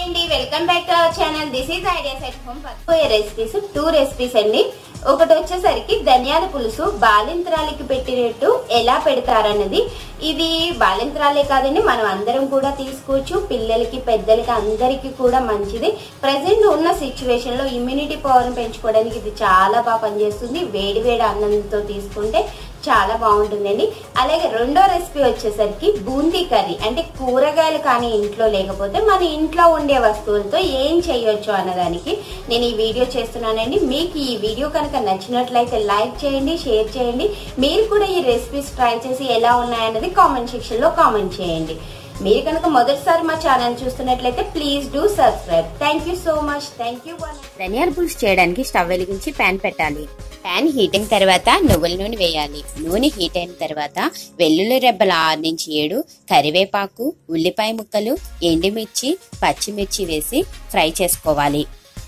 అండి welcome back to our channel this is ideas at home పోయే recipes two recipes అండి ఒకటి వచ్చేసరికి ధనియాల పులుసు బాలింత్రాలకి పెట్టినట్టు ఎలా పెడతారన్నది ఇది బాలింత్రాలే కాదండి మనం అందరం కూడా తీసుకోవచ్చు పిల్లలకి పెద్దలకి అందరికీ కూడా మంచిది ప్రజెంట్ ఉన్న సిచ్యువేషన్ లో ఇమ్యూనిటీ పవర్ పెంచుకోవడానికి ఇది చాలా బాగా పనిచేస్తుంది వేడి వేడి అన్నంతో తీసుకుంటే చాలా బాగుంటుందండి అలాగే రెండో రెసిపీ వచ్చేసరికి బూందీ కర్రీ అంటే కూరగాయలు కానీ ఇంట్లో లేకపోతే మన ఇంట్లో ఉండే వస్తువులతో ఏం చేయొచ్చు అన్నదానికి నేను ఈ వీడియో చేస్తున్నానండి మీకు ఈ వీడియో కనుక నచ్చినట్లయితే లైక్ చేయండి షేర్ చేయండి మీరు కూడా ఈ రెసిపీస్ ట్రై చేసి ఎలా ఉన్నాయన్నది కామెంట్ సెక్షన్ లో కామెంట్ చేయండి మీరు కనుక మొదటిసారి మా ఛానల్ చూస్తున్నట్లయితే please do subscribe thank you so much thank you ధనియాల పులుసు చేయడానికి స్టవ్ వెలిగించి ప్యాన్ పెట్టాలి ప్యాన్ హీట్ అయిన తర్వాత నువ్వుల నూనె వేయాలి నూనె హీట్ అయిన తర్వాత వెల్లుల్లి రెబ్బల ఆరు నుంచి ఏడు కరివేపాకు ఉల్లిపాయ ముక్కలు ఎండుమిర్చి పచ్చిమిర్చి వేసి ఫ్రై చేసుకోవాలి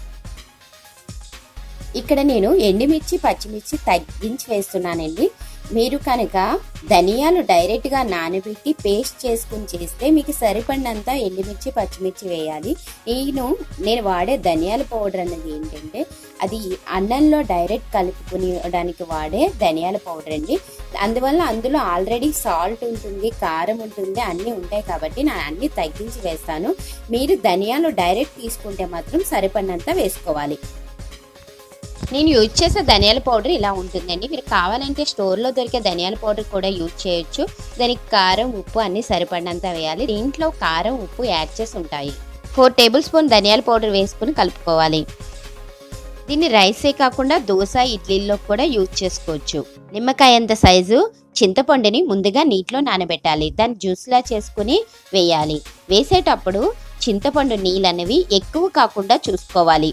ఇక్కడ నేను ఎండుమిర్చి పచ్చిమిర్చి తగ్గించి వేస్తున్నానండి మీరు కనుక ధనియాలు డైరెక్ట్ గా నానబెట్టి పేస్ట్ చేసుకుని చేస్తే మీకు సరిపడినంత ఎండుమిర్చి పచ్చిమిర్చి వేయాలి నేను నేను వాడే ధనియాల పౌడర్ అన్నది ఏంటంటే అది అన్నంలో డైరెక్ట్ కలుపుకునేడానికి వాడే ధనియాల పౌడర్ అండి అందువల్ల అందులో ఆల్రెడీ సాల్ట్ ఉంటుంది కారం ఉంటుంది అన్నీ ఉంటాయి కాబట్టి నేను అన్ని తగ్గించి వేస్తాను మీరు ధనియాలు డైరెక్ట్ తీసుకుంటే మాత్రం సరిపడినంత వేసుకోవాలి నేను యూజ్ చేసే ధనియాల పౌడర్ ఇలా ఉంటుందండి మీరు కావాలంటే స్టోర్లో దొరికే ధనియాల పౌడర్ కూడా యూజ్ చేయొచ్చు దానికి కారం ఉప్పు అన్ని సరిపడినంత వేయాలి దీంట్లో కారం ఉప్పు యాడ్ చేసి ఉంటాయి ఫోర్ టేబుల్ స్పూన్ ధనియాల పౌడర్ వేసుకుని కలుపుకోవాలి దీన్ని రైసే కాకుండా దోశ ఇడ్లీల్లో కూడా యూజ్ చేసుకోవచ్చు నిమ్మకాయ అంత సైజు చింతపండుని ముందుగా నీటిలో నానబెట్టాలి దాన్ని జ్యూస్లా చేసుకుని వేయాలి వేసేటప్పుడు చింతపండు నీళ్ళు అనేవి ఎక్కువ కాకుండా చూసుకోవాలి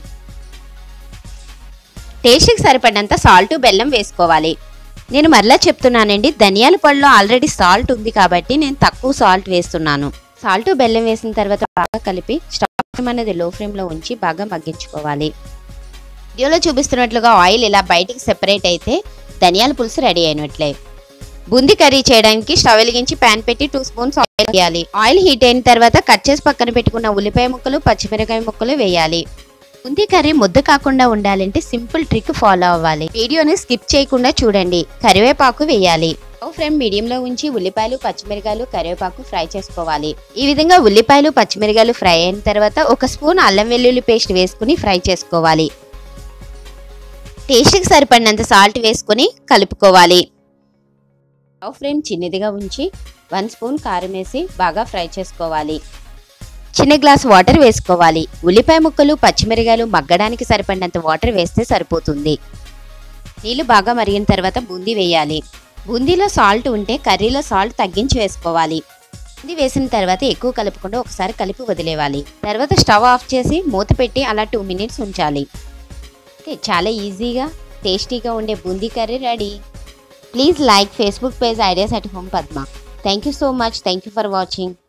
టేస్ట్కి సరిపడినంత సాల్ట్ బెల్లం వేసుకోవాలి నేను మరలా చెప్తున్నానండి ధనియాల పళ్ళలో ఆల్రెడీ సాల్ట్ ఉంది కాబట్టి నేను తక్కువ సాల్ట్ వేస్తున్నాను సాల్ట్ బెల్లం వేసిన తర్వాత బాగా కలిపి స్టవ్ అనేది లో ఫ్లేమ్లో ఉంచి బాగా మగ్గించుకోవాలి వీడియోలో చూపిస్తున్నట్లుగా ఆయిల్ ఇలా బయటికి సెపరేట్ అయితే ధనియాల పులుసు రెడీ అయినట్లే బూందీ కర్రీ చేయడానికి స్టవ్ వెలిగించి ప్యాన్ పెట్టి టూ స్పూన్స్ ఆయిల్ వేయాలి ఆయిల్ హీట్ అయిన తర్వాత కట్ చేసి పక్కన పెట్టుకున్న ఉల్లిపాయ ముక్కలు పచ్చిమిరకాయ ముక్కలు వేయాలి బూందీ కర్రీ ముద్ద కాకుండా ఉండాలంటే సింపుల్ ట్రిక్ ఫాలో అవ్వాలి వీడియోని స్కిప్ చేయకుండా చూడండి కరివేపాకు వేయాలి స్టవ్ ఫ్లేమ్ మీడియంలో ఉంచి ఉల్లిపాయలు పచ్చిమిరకాయలు కరివేపాకు ఫ్రై చేసుకోవాలి ఈ విధంగా ఉల్లిపాయలు పచ్చిమిరకాయలు ఫ్రై అయిన తర్వాత ఒక స్పూన్ అల్లం వెల్లుల్లి పేస్ట్ వేసుకుని ఫ్రై చేసుకోవాలి టేస్ట్కి సరిపడినంత సాల్ట్ వేసుకుని కలుపుకోవాలి స్టవ్ ఫ్లేమ్ చిన్నదిగా ఉంచి వన్ స్పూన్ కారం వేసి బాగా ఫ్రై చేసుకోవాలి చిన్న గ్లాస్ వాటర్ వేసుకోవాలి ఉల్లిపాయ ముక్కలు పచ్చిమిరకాయలు మగ్గడానికి సరిపడినంత వాటర్ వేస్తే సరిపోతుంది నీళ్లు బాగా మరిగిన తర్వాత బూందీ వేయాలి బూందీలో సాల్ట్ ఉంటే కర్రీలో సాల్ట్ తగ్గించి వేసుకోవాలి బూందీ వేసిన తర్వాత ఎక్కువ కలుపుకుండా ఒకసారి కలిపి వదిలేవాలి తర్వాత స్టవ్ ఆఫ్ చేసి మూత పెట్టి అలా టూ మినిట్స్ ఉంచాలి ఓకే చాలా ఈజీగా టేస్టీగా ఉండే boondi curry ready please like Facebook page ideas at home Padma thank you so much thank you for watching